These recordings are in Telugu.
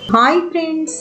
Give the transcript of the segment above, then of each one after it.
హాయ్ ఫ్రెండ్స్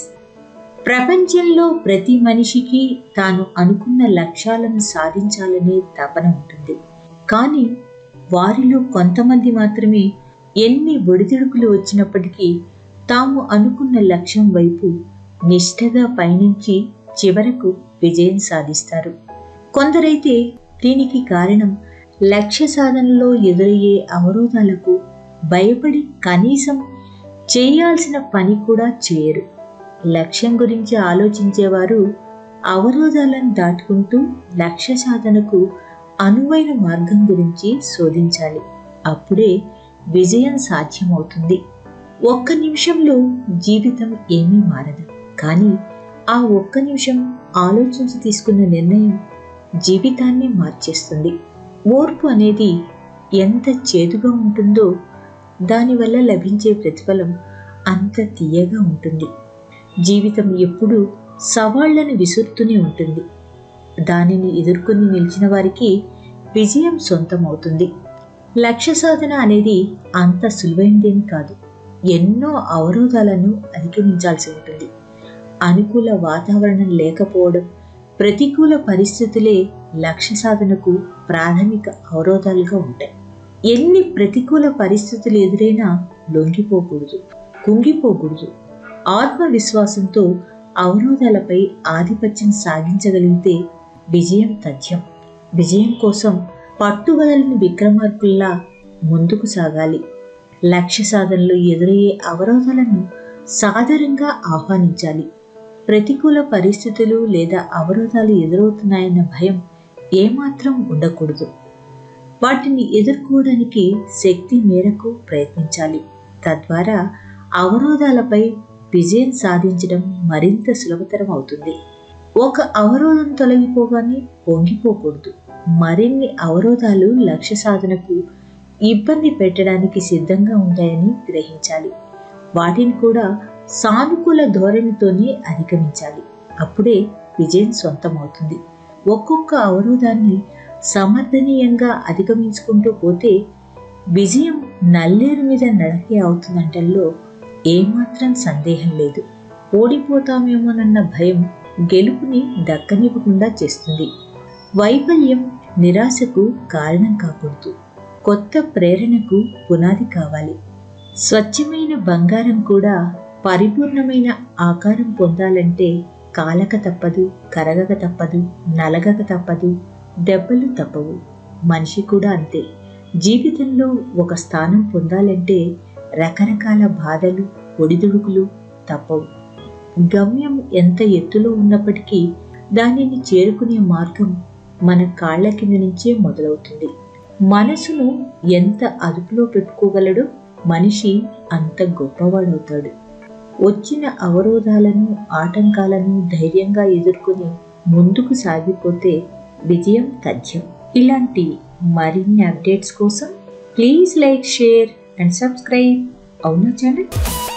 ప్రపంచంలో ప్రతి మనిషికి తాను అనుకున్న లక్ష్యాలను సాధించాలనే తపన ఉంటుంది కానీ వారిలో కొంతమంది మాత్రమే ఎన్ని ఒడిదుడుకులు వచ్చినప్పటికీ తాము అనుకున్న లక్ష్యం వైపు నిష్ఠగా పయనించి చివరకు విజయం సాధిస్తారు కొందరైతే దీనికి కారణం లక్ష్య సాధనలో ఎదురయ్యే అవరోధాలకు భయపడి కనీసం చేయాల్సిన పని కూడా చేయరు లక్ష్యం గురించి ఆలోచించేవారు అవరోధాలను దాటుకుంటూ లక్ష్య సాధనకు అనువైన మార్గం గురించి శోధించాలి అప్పుడే విజయం సాధ్యమవుతుంది ఒక్క నిమిషంలో జీవితం ఏమీ మారదు కానీ ఆ ఒక్క నిమిషం ఆలోచించి తీసుకున్న నిర్ణయం జీవితాన్ని మార్చేస్తుంది ఓర్పు అనేది ఎంత చేదుగా ఉంటుందో దానివల్ల లభించే ప్రతిఫలం అంత తీయగా ఉంటుంది జీవితం ఎప్పుడూ సవాళ్లను విసురుతూనే ఉంటుంది దానిని ఎదుర్కొని నిలిచిన వారికి విజయం సొంతమవుతుంది లక్ష్య సాధన అనేది అంత సులువైనదేం కాదు ఎన్నో అవరోధాలను అధిగమించాల్సి ఉంటుంది అనుకూల వాతావరణం లేకపోవడం ప్రతికూల పరిస్థితులే లక్ష్య సాధనకు ప్రాథమిక అవరోధాలుగా ఉంటాయి ఎన్ని ప్రతికూల పరిస్థితులు ఎదురైనా లొంగిపోకూడదు కుంగిపోకూడదు ఆత్మవిశ్వాసంతో అవరోధాలపై ఆధిపత్యం సాగించగలిగితే విజయం తథ్యం విజయం కోసం పట్టువదలని విక్రమార్కుల్లా ముందుకు సాగాలి లక్ష్య సాధనలో ఎదురయ్యే అవరోధాలను సాధారణంగా ఆహ్వానించాలి ప్రతికూల పరిస్థితులు లేదా అవరోధాలు ఎదురవుతున్నాయన్న భయం ఏమాత్రం ఉండకూడదు వాటిని ఎదుర్కోవడానికి శక్తి మేరకు ప్రయత్నించాలి తద్వారా అవరోధాలపై విజయం సాధించడం మరింత సులభతరం అవుతుంది ఒక అవరోధం తొలగిపోగానే పొంగిపోకూడదు మరిన్ని అవరోధాలు లక్ష్య సాధనకు ఇబ్బంది పెట్టడానికి సిద్ధంగా ఉంటాయని గ్రహించాలి వాటిని కూడా సానుకూల ధోరణితోనే అధిగమించాలి అప్పుడే విజయం సొంతమవుతుంది ఒక్కొక్క అవరోధాన్ని సమర్థనీయంగా అధిగమించుకుంటూ పోతే విజయం నల్లేరు మీద నడకే అవుతుందంటల్లో ఏమాత్రం సందేహం లేదు ఓడిపోతామేమోనన్న భయం గెలుపుని దక్కనివ్వకుండా చేస్తుంది వైఫల్యం నిరాశకు కారణం కాకూడదు కొత్త ప్రేరణకు పునాది కావాలి స్వచ్ఛమైన బంగారం కూడా పరిపూర్ణమైన ఆకారం పొందాలంటే కాలక తప్పదు కరగక తప్పదు నలగక తప్పదు దెబ్బలు తప్పవు మనిషి కూడా అంతే జీవితంలో ఒక స్థానం పొందాలంటే రకరకాల బాధలు ఒడిదుడుకులు తప్పవు గమ్యం ఎంత ఎత్తులో ఉన్నప్పటికీ దానిని చేరుకునే మార్గం మన కాళ్ల కింద నుంచే మొదలవుతుంది మనసును ఎంత అదుపులో పెట్టుకోగలడో మనిషి అంత గొప్పవాడవుతాడు వచ్చిన అవరోధాలను ఆటంకాలను ధైర్యంగా ఎదుర్కొని ముందుకు సాగిపోతే విజయం తథ్యం ఇలాంటి మరిన్ని అప్డేట్స్ కోసం please like share and subscribe అవునా ఛానల్